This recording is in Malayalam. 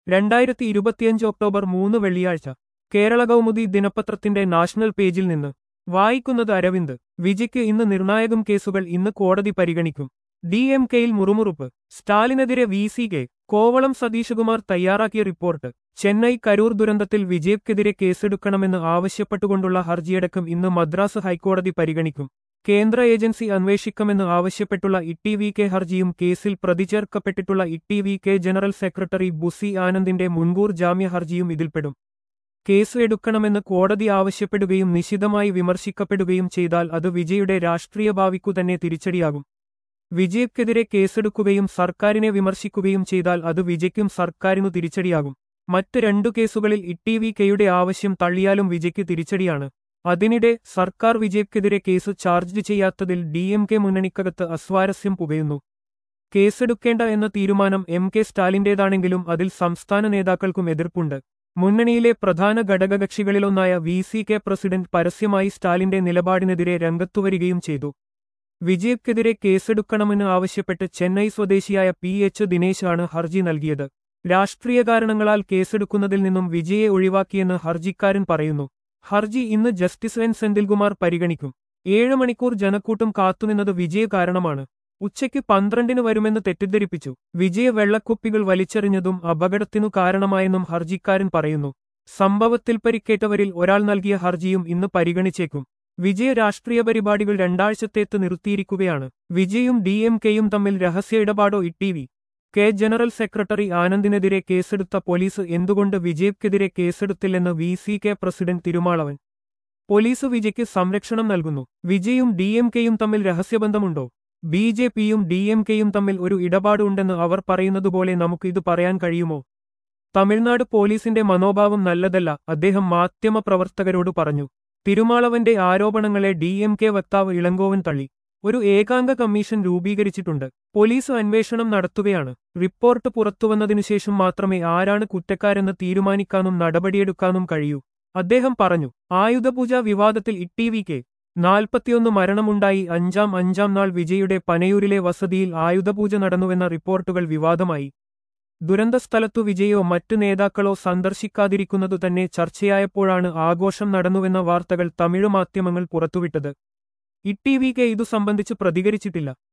രണ്ടായിരത്തി ഇരുപത്തിയഞ്ച് ഒക്ടോബർ മൂന്ന് വെള്ളിയാഴ്ച കേരള കൗമുദി ദിനപത്രത്തിന്റെ നാഷണൽ പേജിൽ നിന്ന് വായിക്കുന്നത് അരവിന്ദ് വിജിക്ക് ഇന്ന് നിർണായകം കേസുകൾ ഇന്ന് കോടതി പരിഗണിക്കും ഡി എം കെയിൽ മുറുമുറുപ്പ് സ്റ്റാലിനെതിരെ V C K Kovalam Satheeshkumar തയ്യാറാക്കിയ റിപ്പോർട്ട് ചെന്നൈ കരൂർ ദുരന്തത്തിൽ വിജയ്ക്കെതിരെ കേസെടുക്കണമെന്ന് ആവശ്യപ്പെട്ടുകൊണ്ടുള്ള ഹർജിയടക്കം ഇന്ന് മദ്രാസ് ഹൈക്കോടതി പരിഗണിക്കും കേന്ദ്ര ഏജൻസി അന്വേഷിക്കണമെന്ന് ആവശ്യപ്പെട്ടുള്ള ഇ വി കെ ഹർജിയും കേസിൽ പ്രതിചേർക്കപ്പെട്ടിട്ടുള്ള E V K general secretary Bussy ആനന്ദിന്റെ മുൻകൂർ ജാമ്യ ഹർജിയും ഇതിൽപ്പെടും കേസ് എടുക്കണമെന്ന് കോടതി ആവശ്യപ്പെടുകയും നിശിതമായി വിമർശിക്കപ്പെടുകയും ചെയ്താൽ അത് വിജയുടെ രാഷ്ട്രീയ ഭാവിക്കു തന്നെ തിരിച്ചടിയാകും വിജയ്ക്കെതിരെ കേസെടുക്കുകയും സർക്കാരിനെ വിമർശിക്കുകയും ചെയ്താൽ അത് വിജയ്ക്കും സർക്കാരിനു തിരിച്ചടിയാകും മറ്റ് രണ്ടു കേസുകളിൽ ഇ വി കെയുടെ ആവശ്യം തള്ളിയാലും വിജയ്ക്ക് തിരിച്ചടിയാണ് അതിനിടെ സർക്കാർ വിജയ്ക്കെതിരെ കേസ് ചാർജ് ചെയ്യാത്തതിൽ ഡി എം കെ മുന്നണിക്കകത്ത് അസ്വാരസ്യം പുകയുന്നു കേസെടുക്കേണ്ട എന്ന തീരുമാനം എം കെ സ്റ്റാലിന്റേതാണെങ്കിലും അതിൽ സംസ്ഥാന നേതാക്കൾക്കും എതിർപ്പുണ്ട് മുന്നണിയിലെ പ്രധാന ഘടകകക്ഷികളിലൊന്നായ വി സി കെ പ്രസിഡന്റ് പരസ്യമായി സ്റ്റാലിന്റെ നിലപാടിനെതിരെ രംഗത്തുവരികയും ചെയ്തു വിജയ്ക്കെതിരെ കേസെടുക്കണമെന്ന് ആവശ്യപ്പെട്ട് ചെന്നൈ സ്വദേശിയായ പി എച്ച് ദിനേശാണ് ഹർജി നൽകിയത് രാഷ്ട്രീയ കാരണങ്ങളാൽ കേസെടുക്കുന്നതിൽ നിന്നും വിജയെ ഒഴിവാക്കിയെന്ന് ഹർജിക്കാരൻ പറയുന്നു ഹർജി ഇന്ന് ജസ്റ്റിസ് എൻ സെന്തിൽകുമാർ പരിഗണിക്കും ഏഴ് മണിക്കൂർ ജനക്കൂട്ടം കാത്തുനിന്നത് വിജയ കാരണമാണ് ഉച്ചയ്ക്ക് പന്ത്രണ്ടിന് വരുമെന്ന് തെറ്റിദ്ധരിപ്പിച്ചു വിജയ വെള്ളക്കുപ്പികൾ വലിച്ചെറിഞ്ഞതും അപകടത്തിനു കാരണമായെന്നും ഹർജിക്കാരൻ പറയുന്നു സംഭവത്തിൽ പരിക്കേറ്റവരിൽ ഒരാൾ നൽകിയ ഹർജിയും ഇന്ന് പരിഗണിച്ചേക്കും വിജയ രാഷ്ട്രീയ പരിപാടികൾ രണ്ടാഴ്ചത്തേത്ത് നിർത്തിയിരിക്കുകയാണ് വിജയും ഡി എം കെയും തമ്മിൽ രഹസ്യ ഇടപാടോ E V K general secretary ആനന്ദിനെതിരെ കേസെടുത്ത പോലീസ് എന്തുകൊണ്ട് വിജയ്ക്കെതിരെ കേസെടുത്തില്ലെന്ന് V C K president Thirumavalavan police വിജയ്ക്ക് സംരക്ഷണം നൽകുന്നു വിജയും ഡി എം കെയും തമ്മിൽ രഹസ്യബന്ധമുണ്ടോ ബി ജെ പിയും ഡി എം കെയും തമ്മിൽ ഒരു ഇടപാടുണ്ടെന്ന് അവർ പറയുന്നതുപോലെ നമുക്ക് ഇത് പറയാൻ കഴിയുമോ തമിഴ്നാട് പോലീസിന്റെ മനോഭാവം നല്ലതല്ല അദ്ദേഹം മാധ്യമപ്രവർത്തകരോട് പറഞ്ഞു തിരുമാളവന്റെ ആരോപണങ്ങളെ ഡി എം കെ വക്താവ് ഇളങ്കോവൻ തള്ളി ഒരു ഏകാംഗ കമ്മീഷൻ രൂപീകരിച്ചിട്ടുണ്ട് പോലീസ് അന്വേഷണം നടത്തുകയാണ് റിപ്പോർട്ട് പുറത്തുവന്നതിനുശേഷം മാത്രമേ ആരാണ് കുറ്റക്കാരെന്ന് തീരുമാനിക്കാനും നടപടിയെടുക്കാനും കഴിയൂ അദ്ദേഹം പറഞ്ഞു ആയുധപൂജ വിവാദത്തിൽ ഇ വി കെ നാൽപ്പത്തിയൊന്ന് മരണമുണ്ടായി അഞ്ചാം അഞ്ചാം നാൾ വിജയുടെ പനയൂരിലെ വസതിയിൽ ആയുധപൂജ നടന്നുവെന്ന റിപ്പോർട്ടുകൾ വിവാദമായി ദുരന്തസ്ഥലത്തു വിജയോ മറ്റു നേതാക്കളോ സന്ദർശിക്കാതിരിക്കുന്നതു തന്നെ ചർച്ചയായപ്പോഴാണ് ആഘോഷം നടന്നുവെന്ന വാർത്തകൾ തമിഴ് മാധ്യമങ്ങൾ പുറത്തുവിട്ടത് ഇ ടി വി കെ ഇതു സംബന്ധിച്ച് പ്രതികരിച്ചിട്ടില്ല